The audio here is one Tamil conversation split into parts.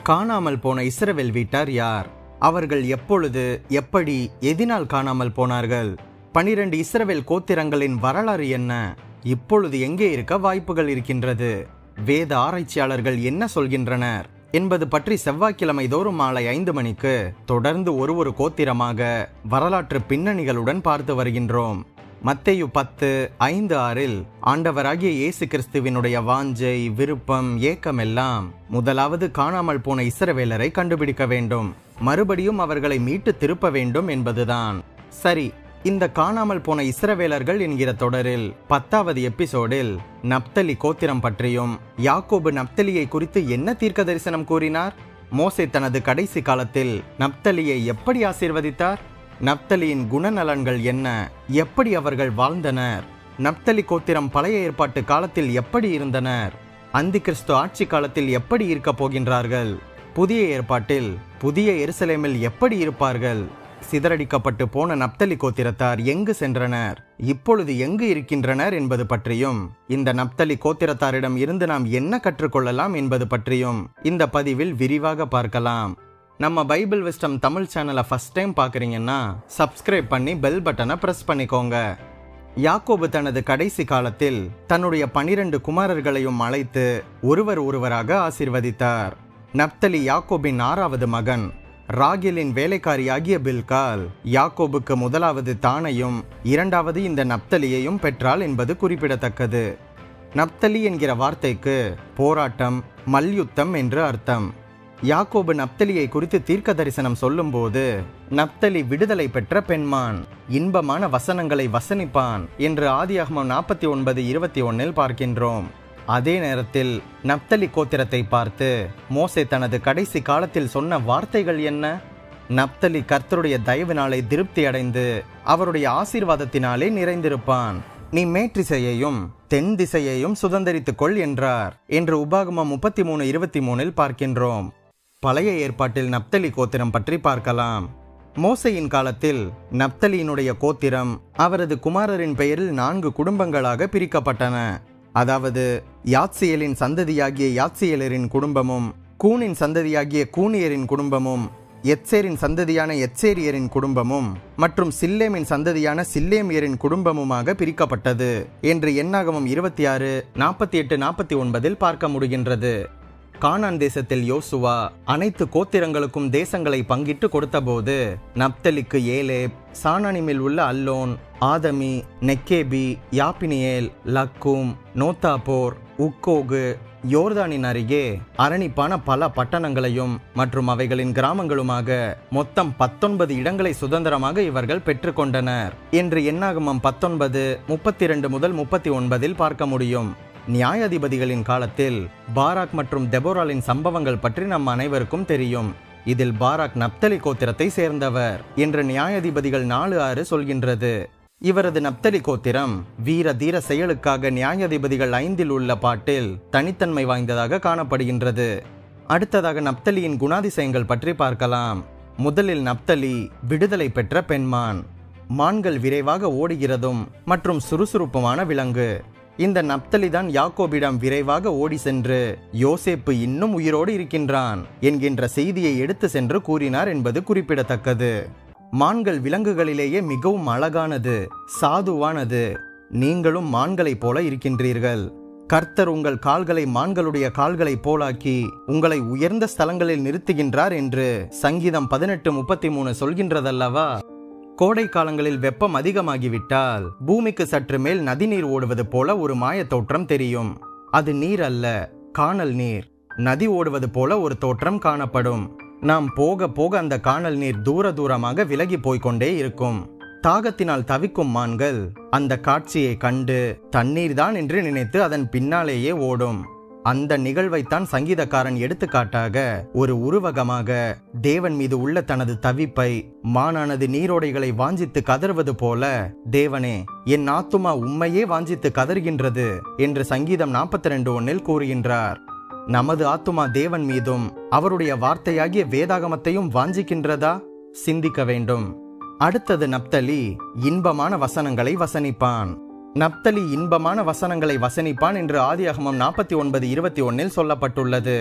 காணாமல் போன இஸ்ரவேல் வீட்டார் யார் அவர்கள் எப்பொழுது எப்படி எதினால் காணாமல் போனார்கள் பனிரெண்டு இஸ்ரவேல் கோத்திரங்களின் வரலாறு என்ன இப்பொழுது எங்கே இருக்க வாய்ப்புகள் இருக்கின்றது வேத ஆராய்ச்சியாளர்கள் என்ன சொல்கின்றனர் என்பது பற்றி செவ்வாய்க்கிழமை தோறும் மாலை ஐந்து மணிக்கு தொடர்ந்து ஒரு ஒரு கோத்திரமாக வரலாற்று பின்னணிகளுடன் பார்த்து வருகின்றோம் மத்தேயு பத்து ஐந்து ஆறில் ஆண்டவராகிய இயேசு கிறிஸ்துவினுடைய வாஞ்சை விருப்பம் ஏக்கமெல்லாம் முதலாவது காணாமல் போன இஸ்ரவேலரை கண்டுபிடிக்க வேண்டும் மறுபடியும் அவர்களை மீட்டு திருப்ப வேண்டும் என்பதுதான் சரி இந்த காணாமல் போன இஸ்ரவேலர்கள் என்கிற தொடரில் பத்தாவது எபிசோடில் நப்தலி கோத்திரம் பற்றியும் யாக்கோபு நப்தலியை குறித்து என்ன தீர்க்க தரிசனம் கூறினார் மோசே தனது கடைசி காலத்தில் நப்தலியை எப்படி ஆசீர்வதித்தார் நப்தலியின் குணநலன்கள் என்ன எப்படி அவர்கள் வாழ்ந்தனர் நப்தலி கோத்திரம் பழைய ஏற்பாட்டு காலத்தில் எப்படி இருந்தனர் அந்தி கிறிஸ்து ஆட்சி காலத்தில் எப்படி இருக்கப் போகின்றார்கள் புதிய ஏற்பாட்டில் புதிய எருசலேமில் எப்படி இருப்பார்கள் சிதறடிக்கப்பட்டு போன நப்தலி கோத்திரத்தார் எங்கு சென்றனர் இப்பொழுது எங்கு இருக்கின்றனர் என்பது பற்றியும் இந்த நப்தலி கோத்திரத்தாரிடம் இருந்து நாம் என்ன கற்றுக்கொள்ளலாம் என்பது பற்றியும் இந்த பதிவில் விரிவாக பார்க்கலாம் நம்ம பைபிள் விஸ்டம் தமிழ் சேனலை ஃபர்ஸ்ட் டைம் பார்க்குறீங்கன்னா சப்ஸ்கிரைப் பண்ணி பெல் பட்டனை ப்ரெஸ் பண்ணிக்கோங்க யாக்கோபு தனது கடைசி காலத்தில் தன்னுடைய பனிரெண்டு குமாரர்களையும் அழைத்து ஒருவர் ஒருவராக ஆசீர்வதித்தார் நப்தலி யாக்கோபின் ஆறாவது மகன் ராகிலின் வேலைக்காரியாகிய பில்கால் யாக்கோபுக்கு முதலாவது தானையும் இரண்டாவது இந்த நப்தலியையும் பெற்றாள் என்பது குறிப்பிடத்தக்கது நப்தலி என்கிற வார்த்தைக்கு போராட்டம் மல்யுத்தம் என்று அர்த்தம் யாக்கோபு நப்தலியை குறித்து தீர்க்க தரிசனம் சொல்லும்போது நப்தலி விடுதலை பெற்ற பெண்மான் இன்பமான வசனங்களை வசனிப்பான் என்று ஆதியாகமம் நாற்பத்தி ஒன்பது இருபத்தி ஒன்னில் பார்க்கின்றோம் அதே நேரத்தில் நப்தலி கோத்திரத்தை பார்த்து மோசே தனது கடைசி காலத்தில் சொன்ன வார்த்தைகள் என்ன நப்தலி கர்த்தருடைய தயவினாலே திருப்தி அடைந்து அவருடைய ஆசீர்வாதத்தினாலே நிறைந்திருப்பான் நீ மேற்றிசையையும் தென் திசையையும் சுதந்திரித்துக் கொள் என்றார் என்று உபாகமம் முப்பத்தி மூணு இருபத்தி மூணில் பார்க்கின்றோம் பழைய ஏற்பாட்டில் நப்தலி கோத்திரம் பற்றி பார்க்கலாம் மோசையின் காலத்தில் நப்தலியினுடைய கோத்திரம் அவரது குமாரரின் பெயரில் நான்கு குடும்பங்களாக பிரிக்கப்பட்டன அதாவது யாத்சியலின் சந்ததியாகிய யாத்சியலரின் குடும்பமும் கூனின் சந்ததியாகிய கூனியரின் குடும்பமும் எத்சேரின் சந்ததியான எத்சேரியரின் குடும்பமும் மற்றும் சில்லேமின் சந்ததியான சில்லேமியரின் குடும்பமுமாக பிரிக்கப்பட்டது என்று எண்ணாகமம் இருபத்தி ஆறு நாற்பத்தி எட்டு நாற்பத்தி ஒன்பதில் பார்க்க முடிகின்றது கானான் தேசத்தில் யோசுவா அனைத்து கோத்திரங்களுக்கும் தேசங்களை பங்கிட்டு கொடுத்தபோது நப்தலிக்கு ஏலேப் சானானிமில் உள்ள அல்லோன் ஆதமி நெக்கேபி யாப்பினியேல் லக்கூம் நோத்தாபோர் உக்கோகு யோர்தானின் அருகே அரணிப்பான பல பட்டணங்களையும் மற்றும் அவைகளின் கிராமங்களுமாக மொத்தம் பத்தொன்பது இடங்களை சுதந்திரமாக இவர்கள் பெற்றுக்கொண்டனர் என்று எண்ணாகமம் பத்தொன்பது முப்பத்தி இரண்டு முதல் முப்பத்தி ஒன்பதில் பார்க்க முடியும் நியாயாதிபதிகளின் காலத்தில் பாராக் மற்றும் தெபோராலின் சம்பவங்கள் பற்றி நம் அனைவருக்கும் தெரியும் இதில் பாராக் நப்தலி கோத்திரத்தை சேர்ந்தவர் என்று நியாயாதிபதிகள் நாலு ஆறு சொல்கின்றது இவரது நப்தலி கோத்திரம் வீர தீர செயலுக்காக நியாயாதிபதிகள் ஐந்தில் உள்ள பாட்டில் தனித்தன்மை வாய்ந்ததாக காணப்படுகின்றது அடுத்ததாக நப்தலியின் குணாதிசயங்கள் பற்றி பார்க்கலாம் முதலில் நப்தலி விடுதலை பெற்ற பெண்மான் மான்கள் விரைவாக ஓடுகிறதும் மற்றும் சுறுசுறுப்புமான விலங்கு இந்த நப்தலி தான் யாக்கோபிடம் விரைவாக ஓடி சென்று யோசேப்பு இன்னும் உயிரோடு இருக்கின்றான் என்கின்ற செய்தியை எடுத்து சென்று கூறினார் என்பது குறிப்பிடத்தக்கது மான்கள் விலங்குகளிலேயே மிகவும் அழகானது சாதுவானது நீங்களும் மான்களைப் போல இருக்கின்றீர்கள் கர்த்தர் உங்கள் கால்களை மான்களுடைய கால்களைப் போலாக்கி உங்களை உயர்ந்த ஸ்தலங்களில் நிறுத்துகின்றார் என்று சங்கீதம் பதினெட்டு முப்பத்தி மூணு சொல்கின்றதல்லவா கோடை காலங்களில் வெப்பம் அதிகமாகிவிட்டால் பூமிக்கு சற்று மேல் நதிநீர் ஓடுவது போல ஒரு மாயத் தோற்றம் தெரியும் அது நீர் அல்ல காணல் நீர் நதி ஓடுவது போல ஒரு தோற்றம் காணப்படும் நாம் போக போக அந்த காணல் நீர் தூர தூரமாக விலகி போய்க்கொண்டே இருக்கும் தாகத்தினால் தவிக்கும் மான்கள் அந்த காட்சியை கண்டு தண்ணீர் தான் என்று நினைத்து அதன் பின்னாலேயே ஓடும் அந்த நிகழ்வைத்தான் சங்கீதக்காரன் எடுத்துக்காட்டாக ஒரு உருவகமாக தேவன் மீது உள்ள தனது தவிப்பை மானானது நீரோடைகளை வாஞ்சித்து கதறுவது போல தேவனே என் ஆத்துமா உண்மையே வாஞ்சித்து கதறுகின்றது என்று சங்கீதம் நாற்பத்தி ரெண்டு ஒன்னில் கூறுகின்றார் நமது ஆத்துமா தேவன் மீதும் அவருடைய வார்த்தையாகிய வேதாகமத்தையும் வாஞ்சிக்கின்றதா சிந்திக்க வேண்டும் அடுத்தது நப்தலி இன்பமான வசனங்களை வசனிப்பான் நப்தலி இன்பமான வசனங்களை வசனிப்பான் என்று ஆதியாகமம் நாற்பத்தி ஒன்பது இருபத்தி ஒன்னில் சொல்லப்பட்டுள்ளது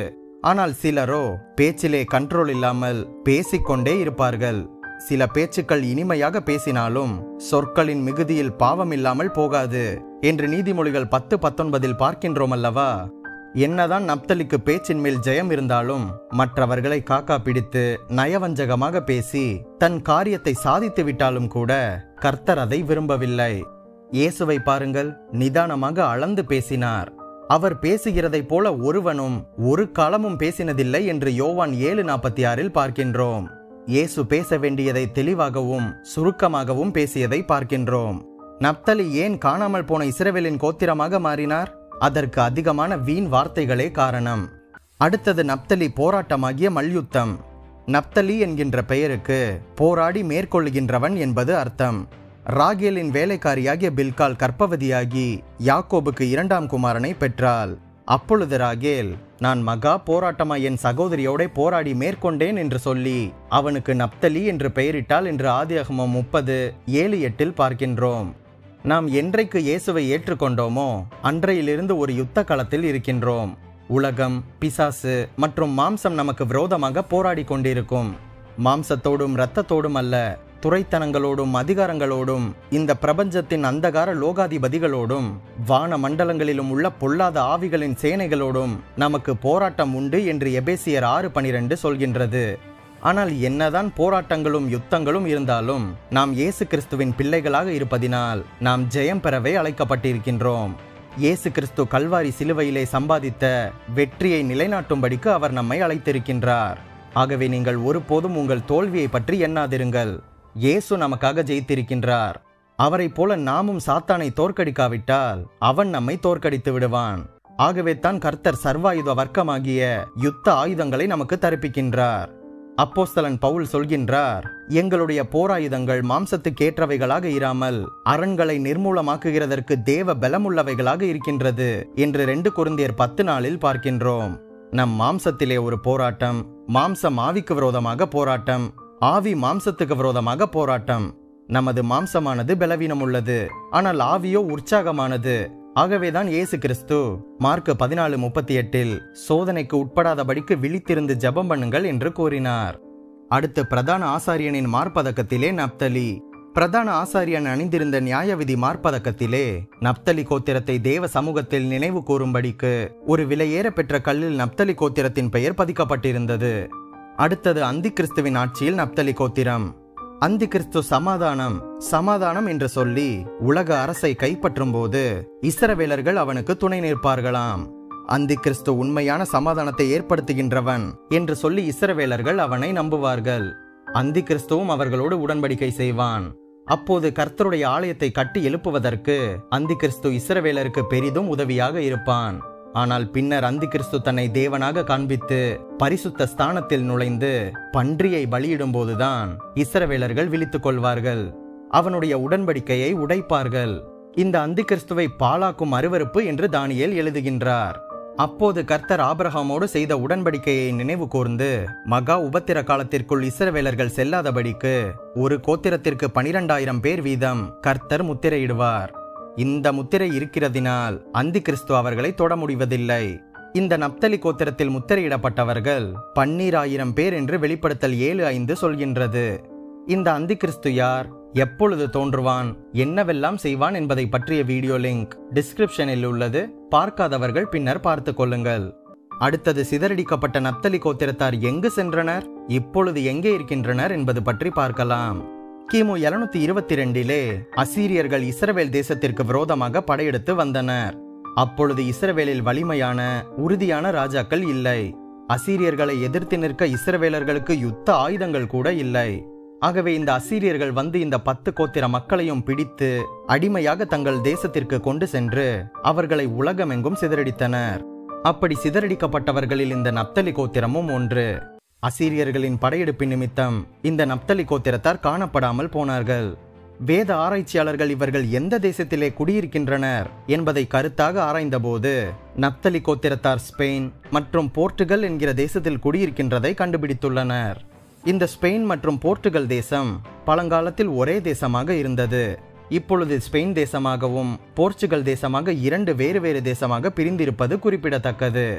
ஆனால் சிலரோ பேச்சிலே கண்ட்ரோல் இல்லாமல் பேசிக்கொண்டே இருப்பார்கள் சில பேச்சுக்கள் இனிமையாக பேசினாலும் சொற்களின் மிகுதியில் பாவம் இல்லாமல் போகாது என்று நீதிமொழிகள் பத்து பத்தொன்பதில் பார்க்கின்றோம் அல்லவா என்னதான் நப்தலிக்கு பேச்சின் மேல் ஜெயம் இருந்தாலும் மற்றவர்களை காக்கா பிடித்து நயவஞ்சகமாக பேசி தன் காரியத்தை சாதித்து விட்டாலும் கூட கர்த்தர் அதை விரும்பவில்லை இயேசுவை பாருங்கள் நிதானமாக அளந்து பேசினார் அவர் பேசுகிறதைப் போல ஒருவனும் ஒரு காலமும் பேசினதில்லை என்று யோவான் ஏழு நாற்பத்தி ஆறில் பார்க்கின்றோம் இயேசு பேச வேண்டியதை தெளிவாகவும் சுருக்கமாகவும் பேசியதை பார்க்கின்றோம் நப்தலி ஏன் காணாமல் போன இஸ்ரவேலின் கோத்திரமாக மாறினார் அதற்கு அதிகமான வீண் வார்த்தைகளே காரணம் அடுத்தது நப்தலி போராட்டமாகிய மல்யுத்தம் நப்தலி என்கின்ற பெயருக்கு போராடி மேற்கொள்ளுகின்றவன் என்பது அர்த்தம் ராகேலின் வேலைக்காரியாகிய பில்கால் கர்ப்பவதியாகி யாக்கோபுக்கு இரண்டாம் குமாரனை பெற்றாள் அப்பொழுது ராகேல் நான் மகா போராட்டமா என் சகோதரியோட போராடி மேற்கொண்டேன் என்று சொல்லி அவனுக்கு நப்தலி என்று பெயரிட்டாள் என்று ஆதியாகமம் முப்பது ஏழு எட்டில் பார்க்கின்றோம் நாம் என்றைக்கு இயேசுவை ஏற்றுக்கொண்டோமோ அன்றையிலிருந்து ஒரு யுத்த களத்தில் இருக்கின்றோம் உலகம் பிசாசு மற்றும் மாம்சம் நமக்கு விரோதமாக போராடி கொண்டிருக்கும் மாம்சத்தோடும் இரத்தத்தோடும் அல்ல துறைத்தனங்களோடும் அதிகாரங்களோடும் இந்த பிரபஞ்சத்தின் அந்தகார லோகாதிபதிகளோடும் வான மண்டலங்களிலும் உள்ள பொல்லாத ஆவிகளின் சேனைகளோடும் நமக்கு போராட்டம் உண்டு என்று எபேசியர் ஆறு பனிரெண்டு சொல்கின்றது ஆனால் என்னதான் போராட்டங்களும் யுத்தங்களும் இருந்தாலும் நாம் இயேசு கிறிஸ்துவின் பிள்ளைகளாக இருப்பதினால் நாம் ஜெயம் பெறவே அழைக்கப்பட்டிருக்கின்றோம் இயேசு கிறிஸ்து கல்வாரி சிலுவையிலே சம்பாதித்த வெற்றியை நிலைநாட்டும்படிக்கு அவர் நம்மை அழைத்திருக்கின்றார் ஆகவே நீங்கள் ஒருபோதும் உங்கள் தோல்வியை பற்றி எண்ணாதிருங்கள் இயேசு நமக்காக ஜெயித்திருக்கின்றார் அவரைப் போல நாமும் சாத்தானை தோற்கடிக்காவிட்டால் அவன் நம்மை தோற்கடித்து விடுவான் ஆகவே தான் கர்த்தர் சர்வாயுத வர்க்கமாகிய யுத்த ஆயுதங்களை நமக்கு தரிப்பிக்கின்றார் அப்போஸ்தலன் பவுல் சொல்கின்றார் எங்களுடைய போராயுதங்கள் மாம்சத்துக்கேற்றவைகளாக இராமல் அரண்களை நிர்மூலமாக்குகிறதற்கு தேவ பலமுள்ளவைகளாக இருக்கின்றது என்று ரெண்டு குருந்தியர் பத்து நாளில் பார்க்கின்றோம் நம் மாம்சத்திலே ஒரு போராட்டம் மாம்சம் ஆவிக்கு விரோதமாக போராட்டம் ஆவி மாம்சத்துக்கு விரோதமாக போராட்டம் நமது மாம்சமானது பலவீனம் உள்ளது ஆனால் ஆவியோ உற்சாகமானது ஆகவேதான் இயேசு கிறிஸ்து மார்க் பதினாலு முப்பத்தி எட்டில் சோதனைக்கு உட்படாதபடிக்கு விழித்திருந்து ஜெபம் பண்ணுங்கள் என்று கூறினார் அடுத்து பிரதான ஆசாரியனின் மார்பதக்கத்திலே நப்தலி பிரதான ஆசாரியன் அணிந்திருந்த நியாயவிதி மார்பதக்கத்திலே நப்தலி கோத்திரத்தை தேவ சமூகத்தில் நினைவு கூறும்படிக்கு ஒரு விலையேற பெற்ற கல்லில் நப்தலி கோத்திரத்தின் பெயர் பதிக்கப்பட்டிருந்தது அடுத்தது அந்தி கிறிஸ்துவின் ஆட்சியில் நப்தலி கோத்திரம் அந்தி கிறிஸ்து சமாதானம் சமாதானம் என்று சொல்லி உலக அரசை கைப்பற்றும் போது இஸ்ரவேலர்கள் அவனுக்கு துணை நிற்பார்களாம் அந்தி கிறிஸ்து உண்மையான சமாதானத்தை ஏற்படுத்துகின்றவன் என்று சொல்லி இஸ்ரவேலர்கள் அவனை நம்புவார்கள் அந்தி கிறிஸ்துவும் அவர்களோடு உடன்படிக்கை செய்வான் அப்போது கர்த்தருடைய ஆலயத்தை கட்டி எழுப்புவதற்கு அந்தி கிறிஸ்து இஸ்ரவேலருக்கு பெரிதும் உதவியாக இருப்பான் ஆனால் பின்னர் அந்தி கிறிஸ்து தன்னை தேவனாக காண்பித்து பரிசுத்த ஸ்தானத்தில் நுழைந்து பன்றியை பலியிடும் போதுதான் இஸ்ரவேலர்கள் விழித்துக் கொள்வார்கள் அவனுடைய உடன்படிக்கையை உடைப்பார்கள் இந்த அந்தி கிறிஸ்துவை பாலாக்கும் அருவருப்பு என்று தானியேல் எழுதுகின்றார் அப்போது கர்த்தர் ஆபிரகாமோடு செய்த உடன்படிக்கையை நினைவு கூர்ந்து மகா உபத்திர காலத்திற்குள் இஸ்ரவேலர்கள் செல்லாதபடிக்கு ஒரு கோத்திரத்திற்கு பனிரெண்டாயிரம் பேர் வீதம் கர்த்தர் முத்திரையிடுவார் இந்த முத்திரை இருக்கிறதினால் அந்தி கிறிஸ்து அவர்களை தொட முடிவதில்லை இந்த நப்தலி கோத்திரத்தில் முத்திரையிடப்பட்டவர்கள் பன்னீராயிரம் பேர் என்று வெளிப்படுத்தல் ஏழு ஐந்து சொல்கின்றது இந்த அந்தி கிறிஸ்து யார் எப்பொழுது தோன்றுவான் என்னவெல்லாம் செய்வான் என்பதை பற்றிய வீடியோ லிங்க் டிஸ்கிரிப்ஷனில் உள்ளது பார்க்காதவர்கள் பின்னர் பார்த்து கொள்ளுங்கள் அடுத்தது சிதறடிக்கப்பட்ட நப்தலி கோத்திரத்தார் எங்கு சென்றனர் இப்பொழுது எங்கே இருக்கின்றனர் என்பது பற்றி பார்க்கலாம் கிமு எழுநூத்தி இருபத்தி ரெண்டிலே அசீரியர்கள் இஸ்ரவேல் தேசத்திற்கு விரோதமாக படையெடுத்து வந்தனர் அப்பொழுது இஸ்ரவேலில் வலிமையான உறுதியான ராஜாக்கள் இல்லை அசீரியர்களை எதிர்த்து நிற்க இஸ்ரவேலர்களுக்கு யுத்த ஆயுதங்கள் கூட இல்லை ஆகவே இந்த அசீரியர்கள் வந்து இந்த பத்து கோத்திர மக்களையும் பிடித்து அடிமையாக தங்கள் தேசத்திற்கு கொண்டு சென்று அவர்களை உலகமெங்கும் சிதறடித்தனர் அப்படி சிதறடிக்கப்பட்டவர்களில் இந்த நப்தலி கோத்திரமும் ஒன்று அசீரியர்களின் படையெடுப்பின் நிமித்தம் இந்த நப்தலி கோத்திரத்தார் காணப்படாமல் போனார்கள் வேத ஆராய்ச்சியாளர்கள் இவர்கள் எந்த தேசத்திலே குடியிருக்கின்றனர் என்பதை கருத்தாக ஆராய்ந்தபோது நப்தலி கோத்திரத்தார் ஸ்பெயின் மற்றும் போர்ட்டுகல் என்கிற தேசத்தில் குடியிருக்கின்றதை கண்டுபிடித்துள்ளனர் இந்த ஸ்பெயின் மற்றும் போர்ட்டுகல் தேசம் பழங்காலத்தில் ஒரே தேசமாக இருந்தது இப்பொழுது ஸ்பெயின் தேசமாகவும் போர்ச்சுகல் தேசமாக இரண்டு வேறு வேறு தேசமாக பிரிந்திருப்பது குறிப்பிடத்தக்கது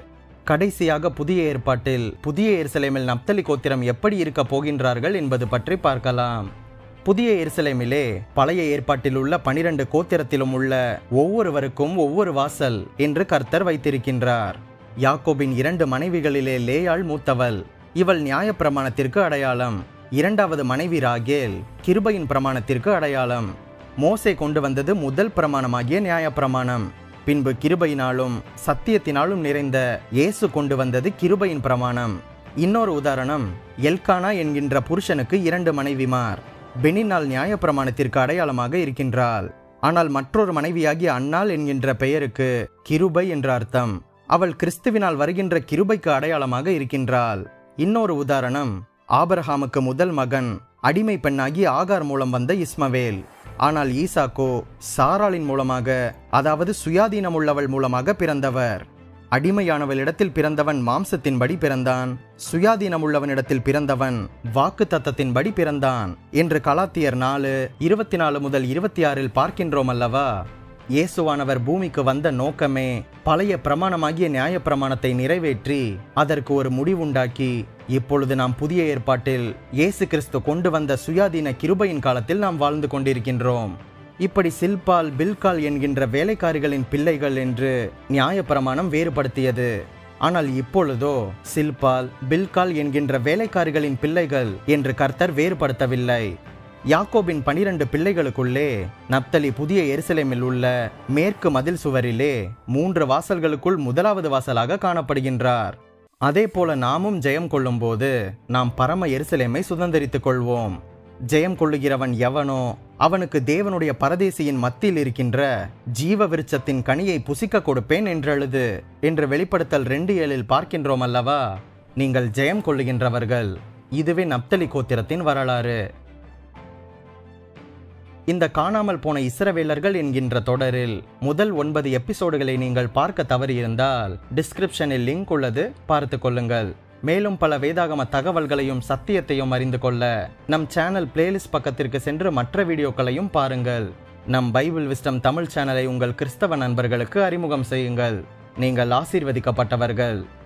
கடைசியாக புதிய ஏற்பாட்டில் புதிய எருசலேமில் நப்தலி கோத்திரம் எப்படி இருக்க போகின்றார்கள் என்பது பற்றி பார்க்கலாம் புதிய எருசலேமிலே பழைய ஏற்பாட்டில் உள்ள பனிரெண்டு கோத்திரத்திலும் உள்ள ஒவ்வொருவருக்கும் ஒவ்வொரு வாசல் என்று கர்த்தர் வைத்திருக்கின்றார் யாக்கோபின் இரண்டு மனைவிகளிலே லேயாள் மூத்தவள் இவள் நியாயப்பிரமாணத்திற்கு அடையாளம் இரண்டாவது மனைவி ராகேல் கிருபையின் பிரமாணத்திற்கு அடையாளம் மோசே கொண்டு வந்தது முதல் பிரமாணமாகிய நியாயப்பிரமாணம் பின்பு கிருபையினாலும் சத்தியத்தினாலும் நிறைந்த இயேசு கொண்டு வந்தது கிருபையின் பிரமாணம் இன்னொரு உதாரணம் எல்கானா என்கின்ற புருஷனுக்கு இரண்டு மனைவிமார் பெனினால் நியாயப்பிரமாணத்திற்கு அடையாளமாக இருக்கின்றாள் ஆனால் மற்றொரு மனைவியாகிய அன்னாள் என்கின்ற பெயருக்கு கிருபை என்ற அர்த்தம் அவள் கிறிஸ்துவினால் வருகின்ற கிருபைக்கு அடையாளமாக இருக்கின்றாள் இன்னொரு உதாரணம் ஆபரஹாமுக்கு முதல் மகன் அடிமை பெண்ணாகி ஆகார் மூலம் வந்த இஸ்மவேல் ஆனால் ஈசாக்கோ சாராளின் மூலமாக அதாவது சுயாதீனம் உள்ளவள் மூலமாக பிறந்தவர் அடிமையானவளிடத்தில் பிறந்தவன் மாம்சத்தின்படி பிறந்தான் சுயாதீனம் உள்ளவனிடத்தில் பிறந்தவன் வாக்கு தத்தத்தின்படி பிறந்தான் என்று கலாத்தியர் நாலு இருபத்தி நாலு முதல் இருபத்தி ஆறில் பார்க்கின்றோம் அல்லவா இயேசுவானவர் பூமிக்கு வந்த நோக்கமே பழைய பிரமாணமாகிய நியாய பிரமாணத்தை நிறைவேற்றி அதற்கு ஒரு முடிவுண்டாக்கி இப்பொழுது நாம் புதிய ஏற்பாட்டில் இயேசு கிறிஸ்து கொண்டு வந்த சுயாதீன கிருபையின் காலத்தில் நாம் வாழ்ந்து கொண்டிருக்கின்றோம் இப்படி சில்பால் பில்கால் என்கின்ற வேலைக்காரிகளின் பிள்ளைகள் என்று நியாயப்பிரமாணம் வேறுபடுத்தியது ஆனால் இப்பொழுதோ சில்பால் பில்கால் என்கின்ற வேலைக்காரிகளின் பிள்ளைகள் என்று கர்த்தர் வேறுபடுத்தவில்லை யாக்கோபின் பனிரெண்டு பிள்ளைகளுக்குள்ளே நப்தலி புதிய எருசலேமில் உள்ள மேற்கு மதில் சுவரிலே மூன்று வாசல்களுக்குள் முதலாவது வாசலாக காணப்படுகின்றார் அதே போல நாமும் ஜெயம் கொள்ளும்போது நாம் பரம எருசலேமை சுதந்திரித்துக் கொள்வோம் ஜெயம் கொள்ளுகிறவன் எவனோ அவனுக்கு தேவனுடைய பரதேசியின் மத்தியில் இருக்கின்ற ஜீவ விருட்சத்தின் கனியை புசிக்க கொடுப்பேன் என்றெழுது என்று வெளிப்படுத்தல் ரெண்டு ஏழில் பார்க்கின்றோம் அல்லவா நீங்கள் ஜெயம் கொள்ளுகின்றவர்கள் இதுவே நப்தலி கோத்திரத்தின் வரலாறு இந்த காணாமல் போன இஸ்ரவேலர்கள் என்கின்ற தொடரில் முதல் ஒன்பது எபிசோடுகளை நீங்கள் பார்க்க தவறியிருந்தால் டிஸ்கிரிப்ஷனில் லிங்க் உள்ளது பார்த்து கொள்ளுங்கள் மேலும் பல வேதாகம தகவல்களையும் சத்தியத்தையும் அறிந்து கொள்ள நம் சேனல் பிளேலிஸ்ட் பக்கத்திற்கு சென்று மற்ற வீடியோக்களையும் பாருங்கள் நம் பைபிள் விஸ்டம் தமிழ் சேனலை உங்கள் கிறிஸ்தவ நண்பர்களுக்கு அறிமுகம் செய்யுங்கள் நீங்கள் ஆசீர்வதிக்கப்பட்டவர்கள்